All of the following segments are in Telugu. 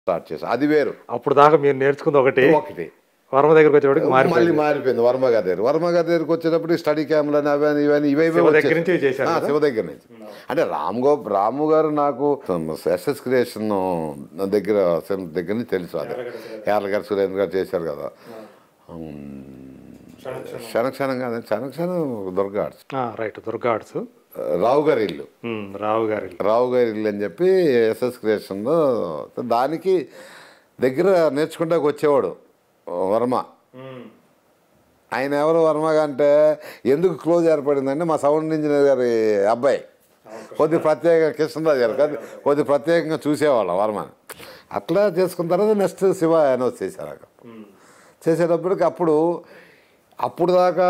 స్టార్ట్ చేశాను అది వేరు అప్పుడు దాకా మీరు నేర్చుకుంది ఒకటి ఒకటి వర్మ దగ్గరికి వచ్చేవాడికి మారి మళ్ళీ మారిపోయింది వర్మ గారి దగ్గర వర్మ గారి దగ్గరికి వచ్చినప్పుడు స్టడీ క్యామ్లు అని అవన్నీ ఇవన్నీ ఇవే శివ దగ్గర నుంచి చేశారు ఆ, శివ దగ్గర నుంచి అంటే రామ్ గో రాము గారు నాకు ఎస్ఎస్ క్రియేషన్ దగ్గర దగ్గర నుంచి తెలుసు అది యార్ల గారు సురేంద్ర గారు చేశారు కదా క్షణ క్షణం కాదు క్షణ క్షణం Durga arts right Durga arts Rao గారి ఇల్లు ఉమ్, రావు గారి రావు గారి ఇల్లు అని చెప్పి ఎస్ఎస్ క్రియేషన్లో దానికి దగ్గర నేర్చుకుంటాకు వచ్చేవాడు వర్మ ఆయన ఎవరు వర్మగా అంటే ఎందుకు క్లోజ్ ఏర్పడిందంటే మా సౌండ్ ఇంజనీర్ గారి అబ్బాయి కొద్ది ప్రత్యేక కృష్ణరాజు గారు కొద్ది కొద్ది ప్రత్యేకంగా చూసేవాళ్ళం వర్మని అట్లా చేసుకున్న తర్వాత నెక్స్ట్ శివ అనౌన్స్ చేశారు అక్కడ చేసేటప్పటికి అప్పుడు అప్పుడు దాకా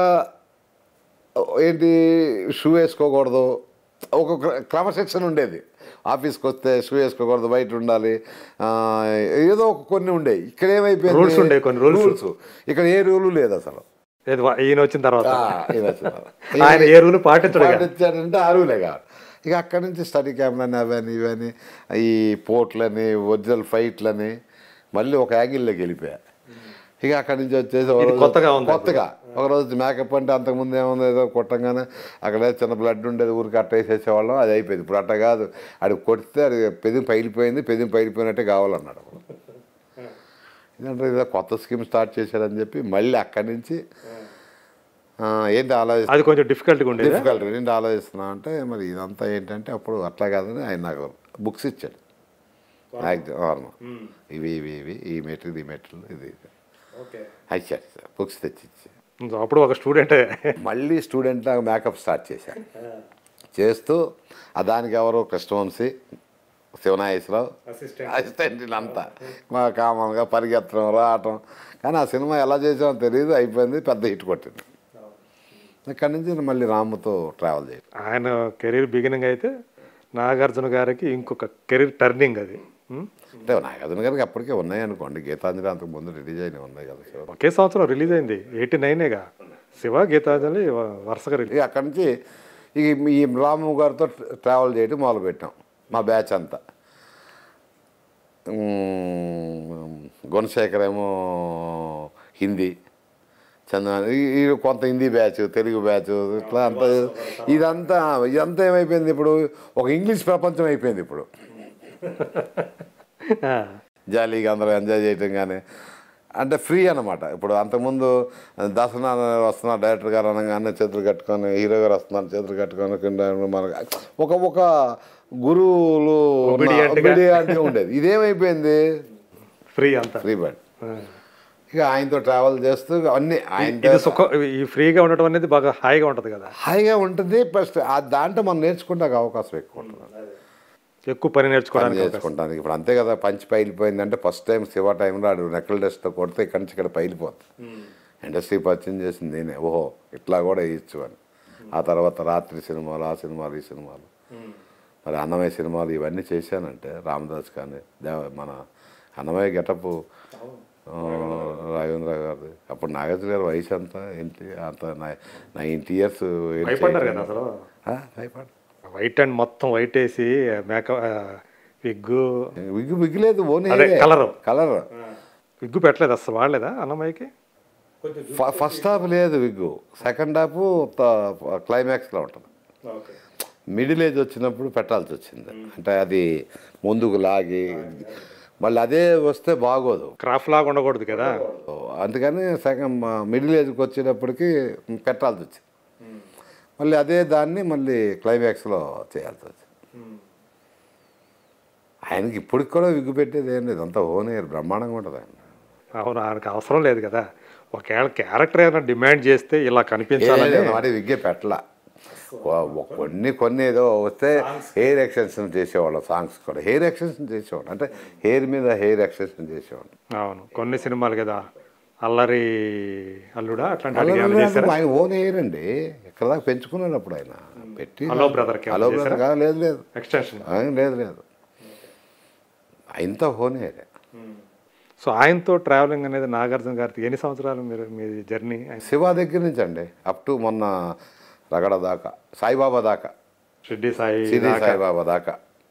ఏంటి షూ వేసుకోకూడదు ఒక క్ర- క్రమశిక్షణ ఉండేది ఆఫీస్కి వస్తే షూ వేసుకోకూడదు బయట ఉండాలి ఆ, ఏదో ఒక కొన్ని ఉండేవి ఇక్కడ ఏమైపోయింది Rules ఉండేవి, కొన్ని rules. రూల్స్ ఇక్కడ ఏ రూలు లేదు అసలు ఏది వా- ఈయన వచ్చిన తర్వాత ఆ, ఇది వచ్చింది. ఆయన ఏ రూలు పాటించడు ఇక. పాటించాడంటే ఆ రూలే కాదు ఇక అక్కడి నుంచి స్టడీ క్యామ్లని అవని ఇవని ఈ పోర్ట్లని ఒరిజినల్ ఫైట్లని మళ్ళీ ఒక యాంగిల్లోకి వెళ్ళిపోయా ఇక అక్కడి నుంచి వచ్చేసి ఒక ఇది రోజు- కొత్తగా ఉంది. కొత్తగా ఒక రోజు మేకప్ అంటే అంతకుముందు ఏముంది ఏదో కొట్టంగానే అక్కడ చిన్న బ్లడ్ ఉండేది ఊరికి అట్ట వేసేసేవాళ్ళం అది అయిపోయింది ఇప్పుడు అట్ట కాదు అది కొడితే అది పెదిం పైలిపోయింది పెదిం పైలిపోయినట్టే కావాలన్నాడు అప్పుడు ఇదంటే ఏదో కొత్త స్కీమ్ స్టార్ట్ చేశారని చెప్పి మళ్ళీ అక్కడి నుంచి ఆ, ఏంటి ఆలోచిస్తా అది కొంచెం డిఫికల్ట్గా ఉండేది డిఫికల్ట్ ఏంటి ఆలోచిస్తున్నా అంటే మరి ఇదంతా ఏంటంటే అప్పుడు అట్లా కాదని ఆయన నాకు బుక్స్ ఇచ్చాడు నాకు అవును. ఇవి ఇవి ఇవి ఈ మెటీరియల్ ఈ మెటీరియల్ ఇది ఇది. ఇచ్చాడు బుక్స్ తెచ్చి ఇచ్చి అప్పుడు ఒక స్టూడెంటే మళ్ళీ స్టూడెంట్ లాగా మేకప్ స్టార్ట్ చేశాను చేస్తూ ఆ దానికి ఎవరు కృష్ణవంశీ శివనాగేశ్వరరావు అసిస్టెంట్ అంతా మా కామన్గా పరిగెత్తడం రావటం కానీ ఆ సినిమా ఎలా చేసామో తెలియదు అయిపోయింది పెద్ద హిట్ కొట్టింది అక్కడి నుంచి నేను మళ్ళీ రాముతో ట్రావెల్ చేయడం ఆయన కెరీర్ బిగినింగ్ అయితే నాగార్జున గారికి ఇంకొక కెరీర్ టర్నింగ్ అది ఉమ్. అంటే నాగార్జున గారికి అప్పటికే ఉన్నాయి అనుకోండి గీతాంజలి అంతకు ముందు రిలీజ్ అయినవి ఉన్నాయి కదా శివ ఒకే సంవత్సరం రిలీజ్ అయింది ఎయిటీ నైనేగా శివ గీతాంజలి వ- వరుసగా రిలీజ్ ఇక అక్కడి నుంచి ఇక ఈ రాము గారితో ట్రావెల్ చేయడం మొదలుపెట్టాం మా బ్యాచ్ అంతా ఉమ్, గుణశేఖర్ ఏమో హిందీ చంద్ర ఈ- ఈ కొంత హిందీ బ్యాచ్ తెలుగు బ్యాచ్ ఇట్లా అంతా ఇదంతా ఇదంతా ఏమైపోయింది ఇప్పుడు ఒక ఇంగ్లీష్ ప్రపంచం అయిపోయింది ఇప్పుడు జాలీగా అందరూ ఎంజాయ్ చేయటం కానీ అంటే ఫ్రీ అనమాట ఇప్పుడు అంతకుముందు దసరా వస్తున్న డైరెక్టర్ గారు అనగానే చేతులు కట్టుకొని హీరో గారు వస్తున్నారు చేతులు కట్టుకొని కింద మనకు ఒక ఒక గురువులు Obedient గా. obedient గా ఉండేది ఇదేమైపోయింది ఫ్రీ అంతా ఫ్రీ బర్డ్ ఇక ఆయనతో ట్రావెల్ చేస్తూ అన్ని ఆయన ఇది సుఖ ఈ ఫ్రీగా ఉండటం అనేది బాగా హాయిగా ఉంటది కదా హాయిగా ఉంటుంది ఫస్ట్ ఆ దాంట్లో మనం నేర్చుకుంటానికి అవకాశం ఎక్కువ ఉంటుంది ఎక్కువ పని పని నేర్చుకోవడానికి అవకాశం. చేసుకుంటానికి ఇప్పుడు అంతే కదా పంచి పైలిపోయిందంటే ఫస్ట్ టైం శివ టైంలో ఆడు నెక్కల డస్ట్తో కొడితే ఇక్కడి నుంచి ఇక్కడ పైలిపోతుంది ఇండస్ట్రీ పరిచయం చేసింది నేనే ఓహో ఇట్లా కూడా వేయచ్చు అని ఆ తర్వాత రాత్రి సినిమాలు ఆ సినిమాలు ఈ సినిమాలు మరి అన్నమయ్య సినిమాలు ఇవన్నీ చేశానంటే రామదాస్ కానీ దేవ మన అన్నమయ్య గెటప్ రాఘవేంద్ర గారు అప్పుడు నాగార్జున గారు వయసు అంతా ఏంటి అంత నైంటీ ఇయర్స్ భయపడ్డారు కదా అసలు భయపడ వైట్ అండ్ మొత్తం వైట్ వేసి మేకప్ విగ్గు విగ్గు విగ్గులేదు ఓన్ అదే, colour. కలర్ విగ్గు పెట్టలేదు అసలు వాడలేదా అన్నమయ్యకి ఫ- ఫస్ట్ హాఫ్ లేదు విగ్గు సెకండ్ హాఫ్ త- క్లైమాక్స్లో ఉంటుంది మిడిల్ ఏజ్ వచ్చినప్పుడు పెట్టాల్సి వచ్చింది అంటే అది ముందుకు లాగి మళ్ళీ అదే వస్తే బాగోదు క్రాఫ్ట్ లాగా ఉండకూడదు కదా అందుకని సగం మిడిల్ ఏజ్కి వచ్చేటప్పటికి పెట్టాల్సి వచ్చింది మళ్ళీ అదే దాన్ని మళ్ళీ క్లైమాక్స్లో చేయాల్సి వచ్చింది ఆయనకి ఇప్పటికి కూడా విగ్గు పెట్టేది ఏం లేదు అంతా ఓనే బ్రహ్మాండంగా ఉంటుంది ఆయన అవును ఆయనకు అవసరం లేదు కదా ఒకవేళ క్యారెక్టర్ ఏదైనా డిమాండ్ చేస్తే ఇలా కనిపించాలని వాడి విగ్గే పెట్టల కొ- కొన్ని కొన్ని ఏదో వస్తే హెయిర్ ఎక్స్టెన్షన్ చేసేవాళ్ళు సాంగ్స్ కూడా హెయిర్ ఎక్స్టెన్షన్ చేసేవాడు అంటే హెయిర్ మీద హెయిర్ ఎక్స్టెన్షన్ చేసేవాడు అవును కొన్ని సినిమాలు కదా అల్లరి అల్లుడా అట్లాంటి అలా అడిగి ఏమైనా చేశారా ఆయన ఓన్ హెయిర్ అండి ఎక్కడ దాకా పెంచుకున్నాడు అప్పుడు ఆయన పెట్టి హలో brother కి హలో ఏమైనా బ్రదర్ లేదు లేదు ఎక్స్టెన్షన్ ఆయన లేదు లేదు ఆయనతో ఓన్ హెయిర్ సో ఆయనతో ట్రావెలింగ్ అనేది నాగార్జున గారికి ఎన్ని సంవత్సరాలు మీరు మీ జర్నీ శివ దగ్గర నుంచి అండి అప్ టు మొన్న రగడ దాకా సాయిబాబా దాకా షిడ్డి సాయి సిరి దాకా. సాయిబాబా దాకా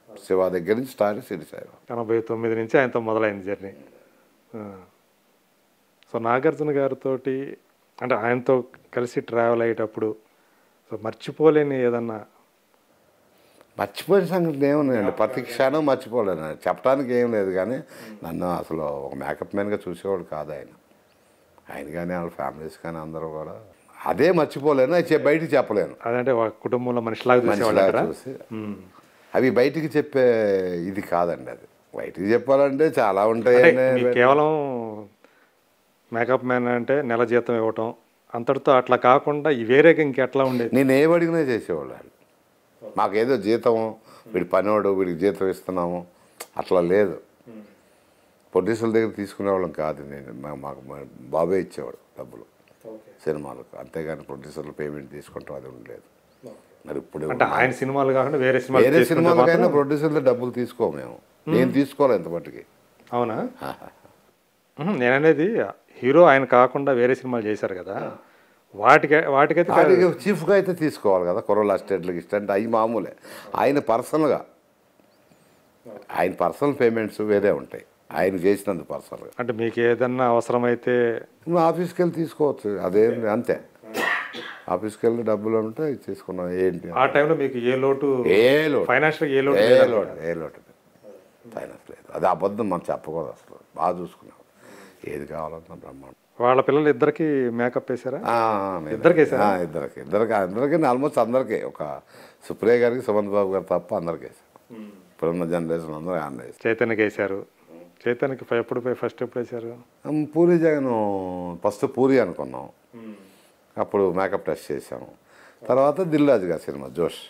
శివ దగ్గర నుంచి స్టార్ట్ సిరి సాయిబాబా ఎనభై తొమ్మిది నుంచి ఆయనతో మొదలైంది జర్నీ ఆ. సో నాగార్జున గారితో అంటే ఆయనతో కలిసి ట్రావెల్ అయ్యేటప్పుడు సో మర్చిపోలేని ఏదన్నా మర్చిపోయిన సంగతి ఏమున్నాయండి ప్రతి క్షణం మర్చిపోలేను చెప్పడానికి ఏం లేదు కానీ నన్ను అసలు ఒక మేకప్ మ్యాన్గా చూసేవాడు కాదు ఆయన ఆయన కానీ వాళ్ళ ఫ్యామిలీస్ కానీ అందరూ కూడా అదే మర్చిపోలేను అది చె- బయటికి చెప్పలేను అదంటే ఒక కుటుంబంలో మనిషిలాగా చూసేవాళ్ళు మనిషిలాగా అంటారా? చూసి ఉమ్. అవి బయటికి చెప్పే ఇది కాదండి అది బయటికి చెప్పాలంటే చాలా అంటే ఉంటాయండి మీకు కేవలం మేకప్ మ్యాన్ అంటే నెల జీతం ఇవ్వటం అంతటితో అట్లా కాకుండా ఈ వేరేగా ఇంకెట్లా ఉండేది నేను ఏం అడిగినా చేసేవాళ్ళు వాళ్ళు మాకేదో జీతం వీడి పనివాడు వీడికి జీతం ఇస్తున్నాము అట్లా లేదు ప్రొడ్యూసర్ల దగ్గర తీసుకునేవాళ్ళం కాదు నేను మా- మాకు మా బాబే ఇచ్చేవాడు డబ్బులు సినిమాలకు అంతేగాని ప్రొడ్యూసర్లు పేమెంట్ తీసుకుంటాం అది ఉండలేదు మరి ఇప్పుడు అంటే ఆయన సినిమాలు కాకుండా వేరే సినిమాలు వేరే చేసుకుంటే సినిమాలకైనా మాత్రం- ప్రొడ్యూసర్లు డబ్బులు తీసుకోము మేము నేను తీసుకోవాలి ఎంత మట్టుకి అవునా ఉహు, నేననేది హీరో ఆయన కాకుండా వేరే సినిమాలు చేశారు కదా వాటికి వాటికైతే వాటికి చీఫ్గా అయితే తీసుకోవాలి కదా కుర్రోళ్ళ అస్టేట్లకి ఇష్టం అవి మామూలే ఆయన పర్సనల్గా ఆయన పర్సనల్ పేమెంట్స్ వేరే ఉంటాయి ఆయన చేసినందుకు పర్సనల్గా అంటే మీకు ఏదన్నా అవసరమైతే నువ్వు ఆఫీస్కి వెళ్ళి తీసుకోవచ్చు అదేం అంతే ఆఫీస్కి వెళ్ళి డబ్బులు ఉంటే ఇది తీసుకున్నాం ఏంటి ఆ టైంలో మీకు ఏ లోటు ఏ లోటు ఫైనాన్షియల్ ఏ లోటు ఏ లేదన్నమాట. లోటు ఏ లోటు లేదు. ఫైనాన్స్ లేదు అది అబద్ధం మనం చెప్పకూడదు అసలు బాగా చూసుకున్నాం ఏది కావాలన్నా బ్రహ్మాండం వాళ్ళ పిల్లలు ఇద్దరికి మేకప్ వేసారా ఆ, నేనే. ఇద్దరికి వేశారా? ఆ, ఇద్దరికి ఇద్దరికి అందరికి ఆల్మోస్ట్ అందరికీ ఒక సుప్రియ గారికి సుమంత్ బాబు గారు తప్ప అందరికి వేశారు ఇప్పుడున్న జనరేషన్ అందరూ ఆయన వేశారు చైతన్యకి వేసారు చైతన్యకి ఫ- ఎప్పుడు పోయి ఫస్ట్ ఎప్పుడు వేసారు ఉమ్, పూరి జగన్ ఫస్ట్ పూరి అనుకున్నాం అప్పుడు మేకప్ టెస్ట్ చేసాము తర్వాత దిల్రాజు గారి సినిమా జోష్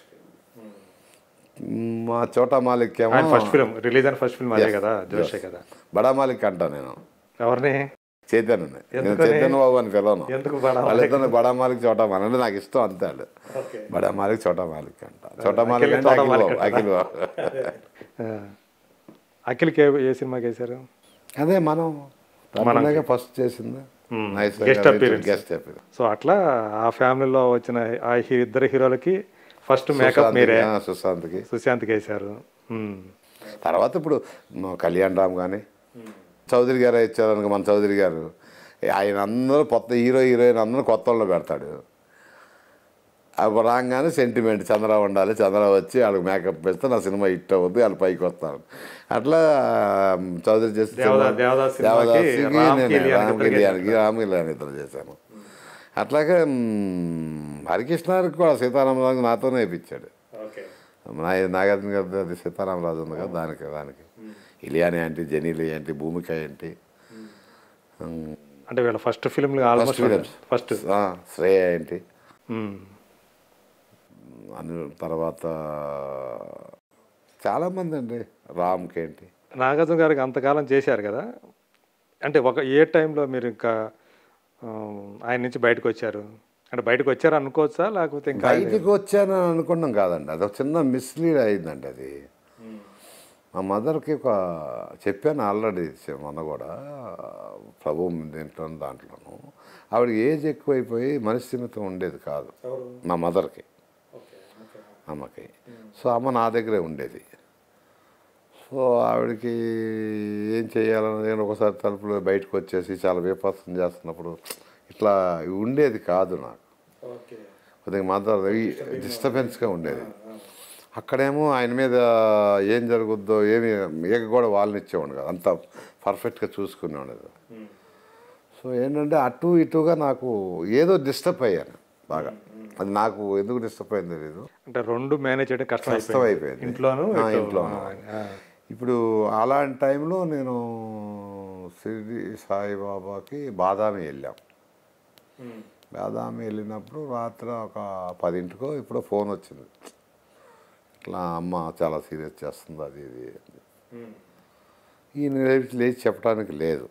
ఉమ్, మా చోటా మాలిక్ ఏమో ఆయన ఫస్ట్ ఫిల్మ్ రిలీజ్ అయిన ఫస్ట్ ఫిల్మ్ అదే కదా జోషే కదా బడా మాలిక్ అంటా నేను ఎవరిని చైతన్య నేను ఎందుకని? చైతన్య బాబు అని పిలవను ఎందుకు బడా వాళ్ళిద్దరు బడా మాలిక్ చోటా మాలిక్ అంటే నాకు ఇష్టం అంతే వాళ్ళు బడా మాలిక్ చోటా మాలిక్ అంట చోటా మాలిక్ అంటే చోటా అఖిల్ మాలిక్ బాబు అఖిల్ బాబు ఆ. అఖిల్కి ఏ- ఏ సినిమాకి వేసారు అదే మనం తప్పనిగా ఫస్ట్ చేసింది Hmm. Nice Guest appearance. Guest appearance. So అట్లా ఆ ఫ్యామిలీలో వచ్చిన ఆ హీ- ఇద్దరు హీరోలకి ఫస్ట్ మేకప్ మీరే ఆ, సుశాంత్కి సుశాంత్కి వేసారు ఉమ్. తర్వాత ఇప్పుడు మ- కళ్యాణ్ రామ్ కానీ చౌదరి గారు ఇచ్చారనుకో మన చౌదరి గారు ఆయన అందరూ కొత్త హీరో హీరోయిన్ అందరూ కొత్త వాళ్ళు పెడతాడు అప్పుడు రాగానే సెంటిమెంట్ చంద్రరావు ఉండాలి చంద్రరావు వచ్చి వాళ్ళకి మేకప్ వేస్తే నా సినిమా హిట్ అవుద్ది వాళ్ళు పైకి వస్తారు అట్లా చౌదరి చేసి దేవదా- దేవదాస్ సినిమాకి రామ్ కళ్యాణ్ ఇద్దరు కళ్యాణ్కి రామ్ కళ్యాణ్ ఇద్దరు చేశాను అట్లాగే మ్, హరికృష్ణ గారికి కూడా సీతారామరాజు నాతోనే వేయించాడు నా నాగార్జున గారి అది సీతారామరాజు ఉంది కదా దానికి దానికి ఇలియాని ఏంటి జనీలి ఏంటి భూమిక ఏంటి అంటే వీళ్ళ first film first almost films first Shriya ఏంటి అను తర్వాత చాలామంది అండి రామ్కి ఏంటి నాగార్జున గారికి అంతకాలం చేశారు కదా అంటే ఒక ఏ టైంలో మీరు ఇంకా ఆ, ఆయన నుంచి బయటకు వచ్చారు అంటే బయటకు వచ్చారు అనుకోవచ్చా లేకపోతే ఇంకా బయటికి వచ్చాను అనుకున్నాం కాదండి అది ఒక చిన్న మిస్లీడ్ అయిందండి అది మా మదర్కి ఒక చెప్పాను ఆల్రెడీ మొన్న కూడా ప్రభు దీంట్లో దాంట్లోనూ ఆవిడ ఏజ్ ఎక్కువైపోయి మనస్థిమితం ఉండేది కాదు మా మదర్కి అమ్మకి సో అమ్మ నా దగ్గరే ఉండేది సో ఆవిడకి ఏం చేయాలని నేను ఒకసారి తలుపులో బయటకు వచ్చేసి చాలా విపత్సం చేస్తున్నప్పుడు ఇట్లా ఉండేది కాదు నాకు కొద్దిగా మదర్ డిస్టర్బెన్స్గా ఉండేది అక్కడేమో ఆయన మీద ఏం జరుగుద్దో ఏమి ఏక కూడా వాళ్ళని ఇచ్చేవాడు కదా అంత పర్ఫెక్ట్గా చూసుకునేవాడు సో ఏంటంటే అటు ఇటుగా నాకు ఏదో డిస్టర్బ్ అయ్యాను బాగా అది నాకు ఎందుకు డిస్టర్బ్ అయింది తెలియదు అంటే రెండు మేనేజ్ చేయడం కష్టం కష్టం అయిపోయింది అయిపోయింది ఇంట్లోనూ ఆ, ఇటు- ఇంట్లోనూ. ఆ, ఇప్పుడు అలాంటి టైంలో నేను షిరిడి సాయిబాబాకి బాదామి వెళ్ళాం బాదామి వెళ్ళినప్పుడు రాత్రి ఒక పదింటికో ఇప్పుడు ఫోన్ వచ్చింది ఇట్లా అమ్మ చాలా సీరియస్ చేస్తుంది అది ఇది అని. ఈయన లేచి లేచి చెప్పడానికి లేదు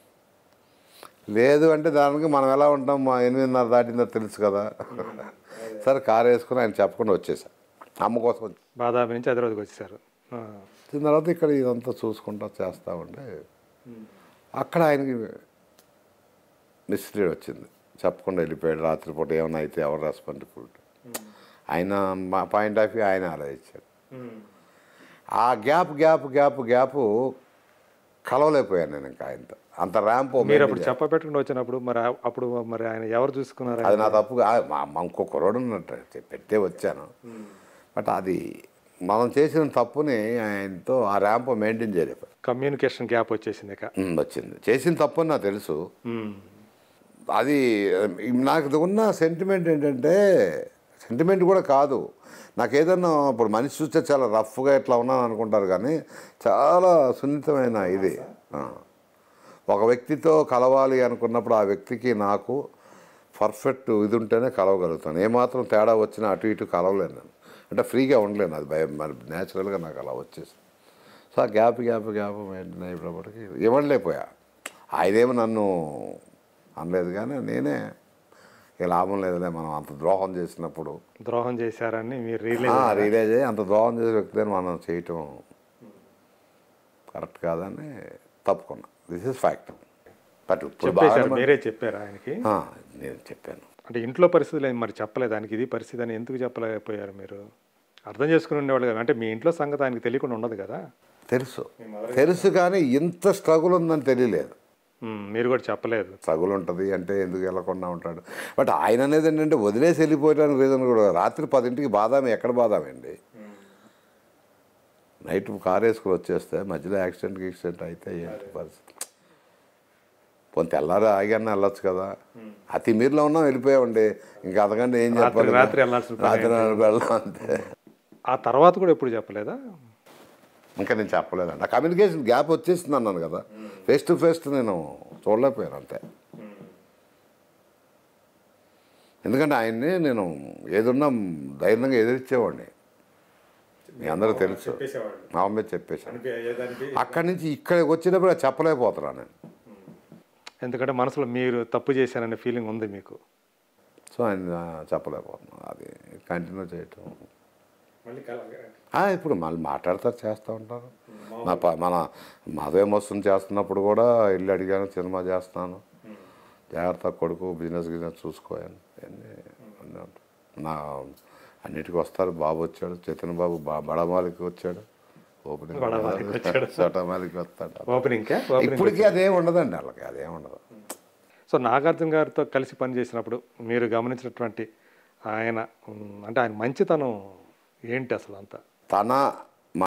లేదు అంటే దానికి మనం ఎలా ఉంటాం మా ఎనిమిదిన్నర దాటిందో తెలుసు కదా సరే కారు వేసుకుని ఆయన చెప్పకుండా వచ్చేసా అమ్మ కోసం వచ్చి బాదామి నుంచి హైదరాబాద్కి వచ్చేసారు ఆ, వచ్చిన తర్వాత ఇక్కడ ఇదంతా చూసుకుంటా చేస్తూ ఉంటే అక్కడ ఆయనకి మిస్లీడ్ వచ్చింది చెప్పకుండా వెళ్ళిపోయాడు రాత్రిపూట ఏమైనా అయితే ఎవరు రెస్పాన్సిబిలిటీ ఆయన మా పాయింట్ ఆఫ్ వ్యూ ఆయన ఆలోచించాడు ఆ గ్యాప్ గ్యాప్ గ్యాప్ గ్యాప్ కలవలేకపోయాను నేను ఇంకా ఆయనతో అంత ర్యాంప్ మీరు అప్పుడు చెప్పబెట్టుకుని వచ్చినప్పుడు మరి ఆ- అప్పుడు మరి ఆయన ఎవరు చూసుకున్నారు అది నా తప్పు కా- మా మా ఇంకో కుర్రోడు ఉన్నట్టు పెట్టే వచ్చాను బట్ అది మనం చేసిన తప్పుని ఆయనతో ఆ ర్యాంప్ మెయింటైన్ చేయలేకపోయాను కమ్యూనికేషన్ గ్యాప్ వచ్చేసింది ఇక ఉమ్, వచ్చింది చేసిన తప్పు అని నాకు తెలుసు ఉమ్. అది నాకు ఉన్న సెంటిమెంట్ ఏంటంటే సెంటిమెంట్ కూడా కాదు నాకు ఏదన్నా ఇప్పుడు మనిషి చూస్తే చాలా రఫ్గా ఇట్లా ఉన్నాను అనుకుంటారు కానీ చాలా సున్నితమైన ఇది ఆ. ఒక వ్యక్తితో కలవాలి అనుకున్నప్పుడు ఆ వ్యక్తికి నాకు పర్ఫెక్ట్ ఇది ఉంటేనే కలవగలుగుతాను ఏమాత్రం తేడా వచ్చినా అటు ఇటు కలవలేను నేను అంటే ఫ్రీగా ఉండలేను అది భయం మరి న్యాచురల్గా నాకు అలా వచ్చేసి సో ఆ గ్యాప్ గ్యాప్ గ్యాప్ మెయింటైన్ అయినప్పటికీ ఇవ్వలేకపోయా ఆయనేమో నన్ను అనలేదు కానీ నేనే ఇక లాభం లేదులే మనం అంత ద్రోహం చేసినప్పుడు ద్రోహం చేశారని మీరు రియలైజ్ రియలైజ్ అయ్యి అంత ద్రోహం చేసే వ్యక్తిని మనం చేయటం కరెక్ట్ కాదని తప్పుకున్నా దిస్ ఇస్ ఫ్యాక్ట్ బట్ ఇప్పుడు చెప్పేశారు బాగా మీరే చెప్పారు ఆయనకి ఆ, నేను చెప్పాను అంటే ఇంట్లో పరిస్థితులు ఏం మరి చెప్పలేదు దానికి ఇది పరిస్థితి అని ఎందుకు చెప్పలేకపోయారు మీరు అర్థం చేసుకుని ఉండేవాళ్ళు కదా అంటే మీ ఇంట్లో సంగతి ఆయనకి తెలియకుండా ఉండదు కదా తెలుసు తెలుసు కానీ ఇంత స్ట్రగుల్ ఉందని తెలియలేదు ఉమ్, మీరు కూడా చెప్పలేదు స్ట్రగుల్ ఉంటుంది అంటే ఎందుకు వెళ్ళకుండా ఉంటాడు బట్ ఆయన అనేది ఏంటంటే వదిలేసి వెళ్ళిపోయడానికి రీజన్ కూడా రాత్రి పదింటికి బాదామి ఎక్కడ బాదామి అండి నైట్ కార్ వేసుకుని వచ్చేస్తే మధ్యలో యాక్సిడెంట్ యాక్సిడెంట్ అయితే ఏంటి పరిస్థితి పోనీ తెల్లారి ఆగానే వెళ్ళొచ్చు కదా అతి మీరులో ఉన్నాం వెళ్ళిపోయామండి ఇంకా అంతకంటే ఏం రాత్రి చెప్పాలి రాత్రి వెళ్ళాల్సిన పని రాత్రి వెళ్ళాం అంతే ఆ తర్వాత కూడా ఎప్పుడు చెప్పలేదా ఇంకా నేను చెప్పలేదండి ఆ కమ్యూనికేషన్ గ్యాప్ వచ్చేసింది అన్నాను కదా ఫేస్ టు ఫేస్ నేను చూడలేకపోయాను అంతే ఎందుకంటే ఆయన్ని నేను ఏదున్నా ధైర్యంగా ఎదిరించేవాడిని మీ అందరూ తెలుసు మా అమ్మే చెప్పేశాను అక్కడి నుంచి ఇక్కడికి వచ్చినప్పుడు అది చెప్పలేకపోతున్నాను నేను ఎందుకంటే మనసులో మీరు తప్పు చేశారనే ఫీలింగ్ ఉంది మీకు సో ఆయన చెప్పలేకపోతున్నాను అది కంటిన్యూ చేయటం ఆ, ఇప్పుడు మళ్ళీ మాట్లాడతారు చేస్తూ ఉంటారు నా ప- మన మదవేం వస్తుంది చేస్తున్నప్పుడు కూడా ఇల్లు అడిగాను సినిమా చేస్తున్నాను జాగ్రత్త కొడుకు బిజినెస్ గిజినెస్ చూసుకోయాను అన్నీ అన్నీ ఉంటాయి. నా అన్నిటికీ వస్తారు బాబు వచ్చాడు చైతన్య బాబు బా బడమాలికి వచ్చాడు ఓపెనింగ్ బడమాలికి వచ్చాడు. చటమాలికి వస్తాడు ఓపెనింగ్కే ఓపెనింగ్ ఇప్పటికీ అదేం ఉండదండి వాళ్ళకి అదేం ఉండదు సో నాగార్జున గారితో కలిసి పనిచేసినప్పుడు మీరు గమనించినటువంటి ఆయన ఉమ్, అంటే ఆయన మంచితనం ఏంటి అసలు అంతా తన